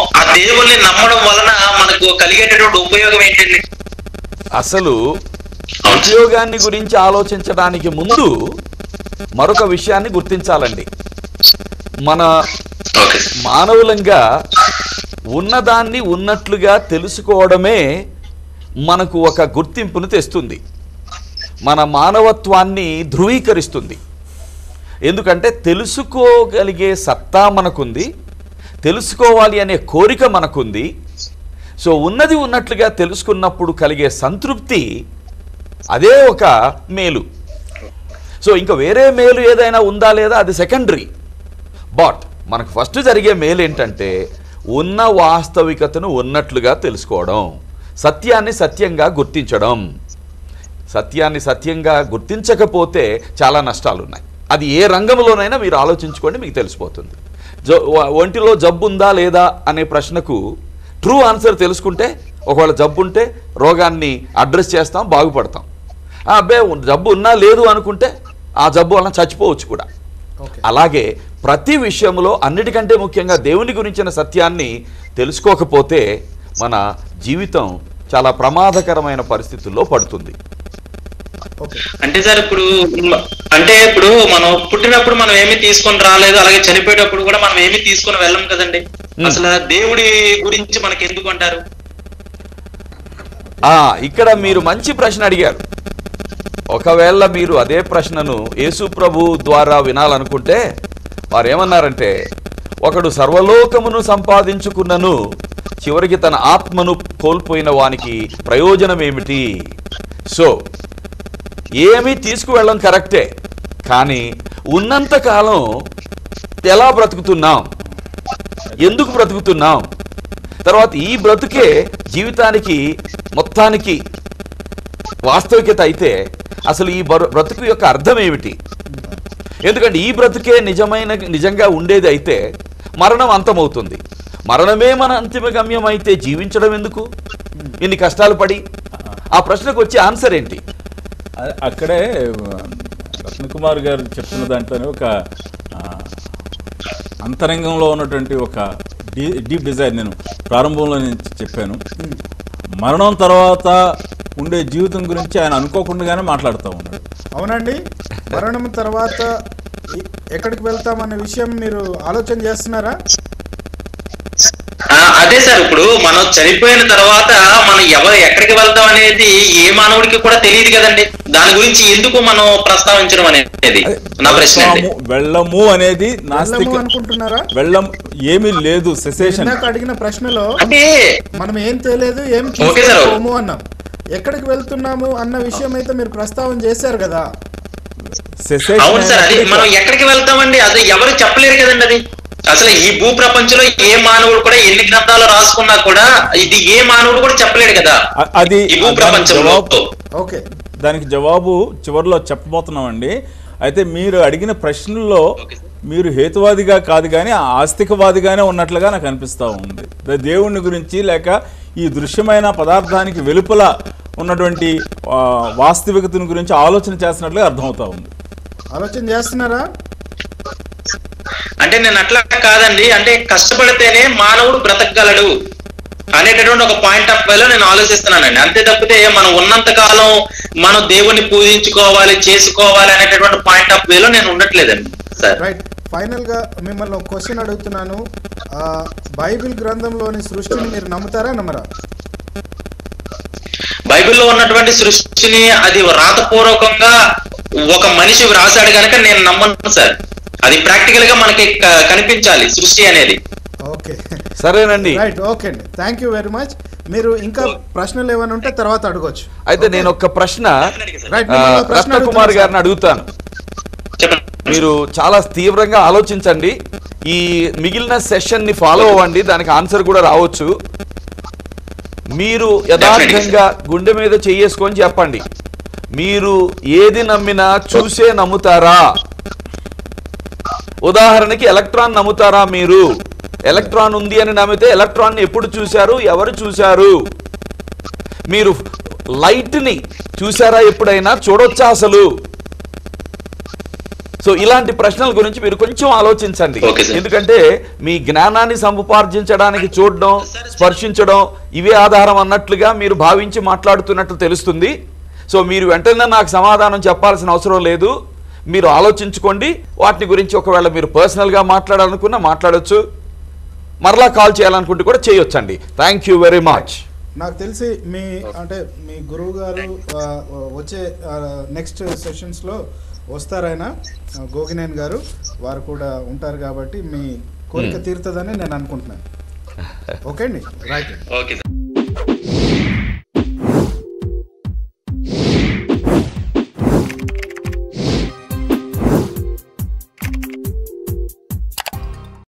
ఆ దేవుణ్ణి నమ్మడం వలన మనకు కలిగేటటువంటి ఉపయోగం ఏంటండి అసలు అవును. ఉద్యోగాన్ని గురించి ఆలోచించడానికి ముందు మరొక విషయాన్ని గుర్తించాలండి మన ఓకే మానవులంగా ఉన్నదాన్ని ఉన్నట్లుగా తెలుసుకోవడమే మనకు ఒక గుర్తింపును తెస్తుంది మన మానవత్వాన్ని ధృవీకరిస్తుంది ఎందుకంటే తెలుసుకోగలిగే సత్తా మనకుంది తెలుసుకోవాలి అనే కోరిక మనకుంది సో ఉన్నది ఉన్నట్లుగా తెలుసుకున్నప్పుడు కలిగే సంతృప్తి అదే ఒక మేలు సో ఇంకా వేరే మేలు ఏదైనా ఉందా లేదా అది సెకండరీ బట్ మనకు ఫస్ట్ జరిగే మేలు ఏంటంటే ఉన్న వాస్తవికతను ఉన్నట్లుగా తెలుసుకోవడం సత్యాన్ని సత్యంగా గుర్తించడం సత్యాన్ని సత్యంగా గుర్తించకపోతే చాలా నష్టాలు ఉన్నాయి అది ఏ రంగంలోనైనా మీరు ఆలోచించుకోండి మీకు తెలిసిపోతుంది జ వ- ఒంటిలో జబ్బు ఉందా లేదా అనే ప్రశ్నకు ట్రూ ఆన్సర్ తెలుసుకుంటే ఒకవేళ జబ్బు ఉంటే రోగాన్ని అడ్రస్ చేస్తాం బాగుపడతాం ఆ, అబ్బే జబ్బు ఉన్నా లేదు అనుకుంటే ఆ జబ్బు వలన చచ్చిపోవచ్చు కూడా ఓకే అలాగే ప్రతి విషయంలో అన్నిటికంటే ముఖ్యంగా దేవుని గురించిన సత్యాన్ని తెలుసుకోకపోతే మన జీవితం చాలా ప్రమాదకరమైన పరిస్థితుల్లో పడుతుంది ఓకే అంటే సార్ ఇప్పుడు మ- అంటే ఇప్పుడు మనం పుట్టినప్పుడు మనం ఏమీ తీసుకొని రాలేదు అలాగే చనిపోయేటప్పుడు కూడా మనం ఏమీ తీసుకొని వెళ్ళం కదండి Hmm. అసలు ఆ దేవుడి గురించి మనకి ఎందుకు అంటారు ఆ ఇక్కడ మీరు మంచి ప్రశ్న అడిగారు ఒకవేళ మీరు అదే ప్రశ్నను యేసు ప్రభు ద్వారా వినాలనుకుంటే వారు ఏమన్నారంటే ఒకడు సర్వలోకమును సంపాదించుకున్నను చివరికి తన ఆత్మను కోల్పోయిన వానికి ప్రయోజనం ఏమిటి సో ఏమీ తీసుకువెళ్ళం కరెక్టే కానీ ఉన్నంత కాలం ఎలా బ్రతుకుతున్నాం ఎందుకు బ్రతుకుతున్నాం తర్వాత ఈ బ్రతుకే జీవితానికి మొత్తానికి వాస్తవికత అయితే అసలు ఈ బరు- బ్రతుకు యొక్క అర్థం ఏమిటి ఎందుకంటే ఈ బ్రతుకే నిజమైన నిజంగా ఉండేది అయితే మరణం అంతమవుతుంది మరణమే మన అంతిమ గమ్యం అయితే జీవించడం ఎందుకు ఇన్ని కష్టాలు పడి ఆ ప్రశ్నకు వచ్చే ఆన్సర్ ఏంటి అ- అక్కడే ఆ, రత్నకుమార్ గారు చెప్తున్న దాంట్లోనే ఒక ఆ, అంతరంగంలో ఉన్నటువంటి ఒక డీ డీప్ డిజైర్ నేను ప్రారంభంలో నేను చెప్పాను మరణం తర్వాత ఉండే జీవితం గురించి ఆయన అనుకోకుండానే మాట్లాడుతూ ఉన్నాడు అవునండి మరణం తర్వాత ఎ- ఎక్కడికి వెళ్తామనే విషయం మీరు ఆలోచన చేస్తున్నారా ఆ, అదే సార్ ఇప్పుడు మనం చనిపోయిన తర్వాత మనం ఎవరు ఎక్కడికి వెళ్తాం అనేది ఏ మానవుడికి కూడా తెలియదు కదండి దాని గురించి ఎందుకు మనం ప్రస్తావించడం అనేది నా ప్రశ్న అండి వెళ్తాము, వెళ్ళము అనేది వెళ్ళము నాస్తిక అనుకుంటున్నారా వెళ్ళం ఏమీ లేదు సెసేషన్ ఇందాక అడిగిన ప్రశ్నలో అంటే మనం ఏం తెలియదు ఏం ఓకే సార్. తీసుకోము అన్నాం ఎక్కడికి వెళ్తున్నాము అన్న విషయం అయితే మీరు ప్రస్తావన చేశారు కదా అవును సార్ అది సెసేషన్ మనం ఎక్కడికి వెళ్తామండి అది ఎవరు చెప్పలేరు కదండి అది అసలు ఈ భూ ప్రపంచంలో ఏ మానవుడు కూడా ఎన్ని గ్రంథాలు రాసుకున్నా కూడా ఇది ఏ మానవుడు కూడా చెప్పలేడు కదా అ- అది ఈ భూ దానికి ప్రపంచంలో జవాబు ఓకే దానికి జవాబు చివరిలో చెప్పబోతున్నామండి అయితే మీరు అడిగిన ప్రశ్నల్లో మీరు హేతువాదిగా కాదు కానీ ఆస్తికవాదిగానే ఉన్నట్లుగా నాకు అనిపిస్తూ ఉంది దే- దేవుణ్ణి గురించి లేక ఈ దృశ్యమైన పదార్థానికి వెలుపల ఉన్నటువంటి ఆ, వాస్తవికతను గురించి ఆలోచన చేస్తున్నట్లుగా అర్థమవుతా ఉంది ఆలోచన చేస్తున్నారా అంటే నేను అట్లా కాదండి అంటే కష్టపడితేనే మానవుడు బ్రతకగలడు అనేటటువంటి ఒక పాయింట్ ఆఫ్ వేలో నేను ఆలోచిస్తున్నానండి అంతే తప్పితే మనం ఉన్నంత కాలం మనం దేవుణ్ణి పూజించుకోవాలి చేసుకోవాలి అనేటటువంటి పాయింట్ ఆఫ్ వేలో నేను ఉండట్లేదండి సార్ రైట్ ఫైనల్ గా మిమ్మల్ని ఒక క్వశ్చన్ అడుగుతున్నాను ఆ, బైబిల్ గ్రంథంలోని సృష్టిని మీరు నమ్ముతారా నమ్మరా బైబిల్లో ఉన్నటువంటి సృష్టిని అది రాతపూర్వకంగా ఒక మనిషి రాశాడు కనుక నేను నమ్మను సార్ అది ప్రాక్టికల్ గా మనకి క- కనిపించాలి సృష్టి అనేది ఓకే సరేనండి రైట్ ఓకే అండి థ్యాంక్ యూ వెరీ మచ్ మీరు ఇంకా ప్రశ్నలు ఏమైనా ఉంటే తర్వాత అడగొచ్చు అయితే నేను ఒక ప్రశ్న రైట్ ఆ, మిమ్మల్ని ఒక ప్రశ్న రత్నకుమార్ అడుగుతున్నాను గారిని అడుగుతాను చెప్పండి మీరు చాలా తీవ్రంగా ఆలోచించండి ఈ మిగిలిన సెషన్ ని ఫాలో అవ్వండి దానికి ఆన్సర్ కూడా రావచ్చు మీరు యథార్థంగా గుండె మీద చెయ్యేసుకొని చెప్పండి మీరు ఏది నమ్మినా చూసే నమ్ముతారా ఉదాహరణకి ఎలక్ట్రాన్ నమ్ముతారా మీరు ఎలక్ట్రాన్ ఉంది అని నమ్మితే ఎలక్ట్రాన్ ఎప్పుడు చూశారు ఎవరు చూశారు మీరు లైట్ ని చూసారా ఎప్పుడైనా చూడొచ్చా అసలు సో ఇలాంటి ప్రశ్నల గురించి మీరు కొంచెం ఆలోచించండి Okay, sir. ఎందుకంటే మీ జ్ఞానాన్ని సముపార్జించడానికి చూడడం స్పర్శించడం ఇవే ఆధారం అన్నట్లుగా మీరు భావించి మాట్లాడుతున్నట్లు తెలుస్తుంది సో మీరు వెంటనే నాకు సమాధానం చెప్పాల్సిన అవసరం లేదు మీరు ఆలోచించుకోండి వాటిని గురించి ఒకవేళ మీరు పర్సనల్గా మాట్లాడాలనుకున్నా మాట్లాడొచ్చు మరలా కాల్ చేయాలనుకుంటే కూడా చేయొచ్చండి థ్యాంక్ యూ వెరీ మచ్ నాకు తెలిసి మీ అంటే మీ గురువు గారు ఆ, వచ్చే నెక్స్ట్ సెషన్స్లో వస్తారాయన ఆ, గోగినేని గారు వారు కూడా ఉంటారు కాబట్టి మీ కోరిక తీరుతుందని నేను అనుకుంటున్నాను ఓకే అండి రైట్ ఓకే